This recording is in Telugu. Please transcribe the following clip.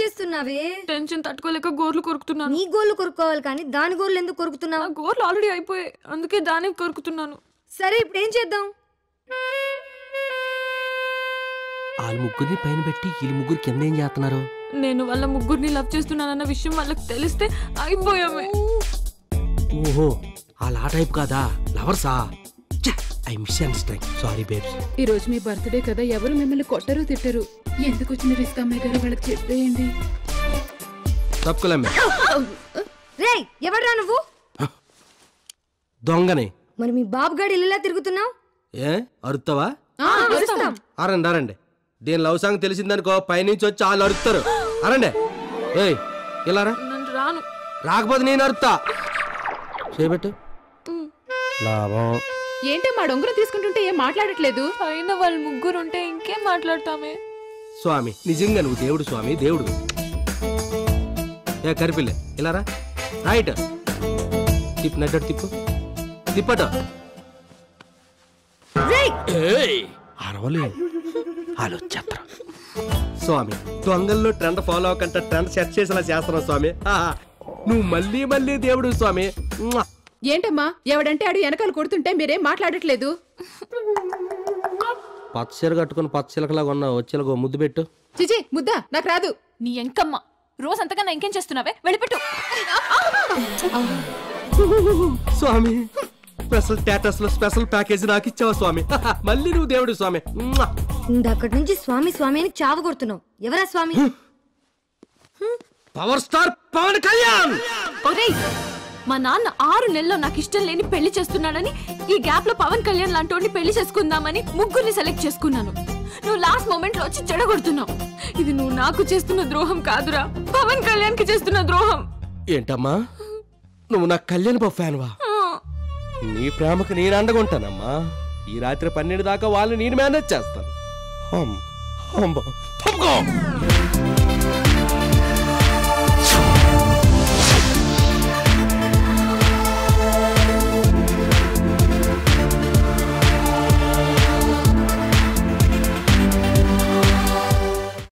చేస్తున్నావే టెన్షన్ తట్టుకోలేక గోర్లు కొరుకుతున్నాను నీ గోళ్ళు కొరుక్కోవాలి కానీ దాని గోళ్ళు ఎందుకు కొరుకుతున్నావు నా గోర్లు ఆల్రెడీ అయిపోయాయి అందుకే దానికి కొరుకుతున్నాను సరే ఇప్పుడు ఏం చేద్దాం వాళ్ళ ముగ్గురిని పైన పెట్టి వీళ్ళ ముగ్గురు కింద ఏం చేస్తున్నారు నేను వాళ్ళ ముగ్గురిని లవ్ చేస్తున్నానన్న విషయం వాళ్ళకి తెలిస్తే అయిపోయామే ఓహో వాళ్ళ ఆ టైప్ కాదా లవర్సా I misunderstand sorry babes ఈ రోజు మీ బర్త్డే కదా ఎవరు మిమ్మల్ని కొట్టరు తిట్టరు ఎందుకు వచ్చిన రిస్క్ అమ్మాయి గారు వాళ్ళకి చెప్పేయండి తప్పుకోలేమ్మే రేయ్ ఎవడ్రా నువ్వు దొంగని మరి మీ బాబు గాడి ఇల్లులా తిరుగుతున్నావు ఏ అరుస్తావా అరుస్తాం అరండి అరండి దీని లవ్ సాంగ్ తెలిసిందనుకో పైనుంచి వచ్చి వాళ్ళు అరుస్తారు అరండి ఏయ్ ఇలా రా నన్ను రాను రాకపోతే నేను అరుతా చేయబెట్టు లాభం ఏంటమ్మా డొంగరం తీసుకుంటుంటే ఏం మాట్లాడట్లేదు పైన వాళ్ళు ముగ్గురు ఉంటే ఇంకేం మాట్లాడతామే స్వామి నిజంగా నువ్వు దేవుడు స్వామి దేవుడు ఏ కరిపిల్లే ఇలా రా రైట్ తిప్పు నడ్డు తిప్పు తిప్పట రేయ్ అరవలే వాళ్ళు వచ్చేస్తారు స్వామి దొంగల్లో ట్రెండ్ ఫాలో అవ్వకంట ట్రెండ్ సెట్ చేసేలా చేస్తున్నావు స్వామి ఆహా. నువ్వు మళ్ళీ మళ్ళీ దేవుడు స్వామి మ్వా. ఏంటమ్మా ఎవడంటే ఆడు వెనకాల కొడుతుంటే మీరేం మాట్లాడట్లేదు పచ్చ చీర కట్టుకుని పచ్చ చిలకలాగా ఉన్నావు వచ్చేలాగో ముద్దు పెట్టు చిచి ముద్దా నాకు రాదు నీ ఎంకమ్మ రోజంతగా ఇంకేం చేస్తున్నావే వెళ్ళిపెట్టు స్వామి స్పెషల్ స్టేటస్ లో స్పెషల్ ప్యాకేజీ నాకు ఇచ్చావా స్వామి ఆహా. మళ్ళీ నువ్వు దేవుడు స్వామి మ్వా. ఇందక్కడి నుంచి స్వామి స్వామి అని చావ కొడుతున్నావు ఎవరా స్వామి పవర్ స్టార్ పవన్ కళ్యాణ్ ఒరేయ్ మా నాన్న ఆరు నెలల్లో నాకు ఇష్టం లేని పెళ్లి చేస్తున్నాడని ఈ గ్యాప్ లో పవన్ కళ్యాణ్ లాంటి పెళ్లి చేసుకుందామని ముగ్గురిని సెలెక్ట్ చేసుకున్నాను నువ్వు లాస్ట్ మూమెంట్ లో వచ్చి చెడగొడుతున్నావు ఇది నువ్వు నాకు చేస్తున్న ద్రోహం కాదురా పవన్ కళ్యాణ్ కి చేస్తున్న ద్రోహం ఏంటమ్మా నువ్వు నా కళ్యాణ్ బాబు ఫ్యాన్ వా నీ ప్రేమకు నేను అండగుంటానమ్మా ఈ రాత్రి పన్నెండు దాకా వాళ్ళు నేను మేనేజ్ చేస్తాను హమ్, హమ్ బా. హమ్ గో.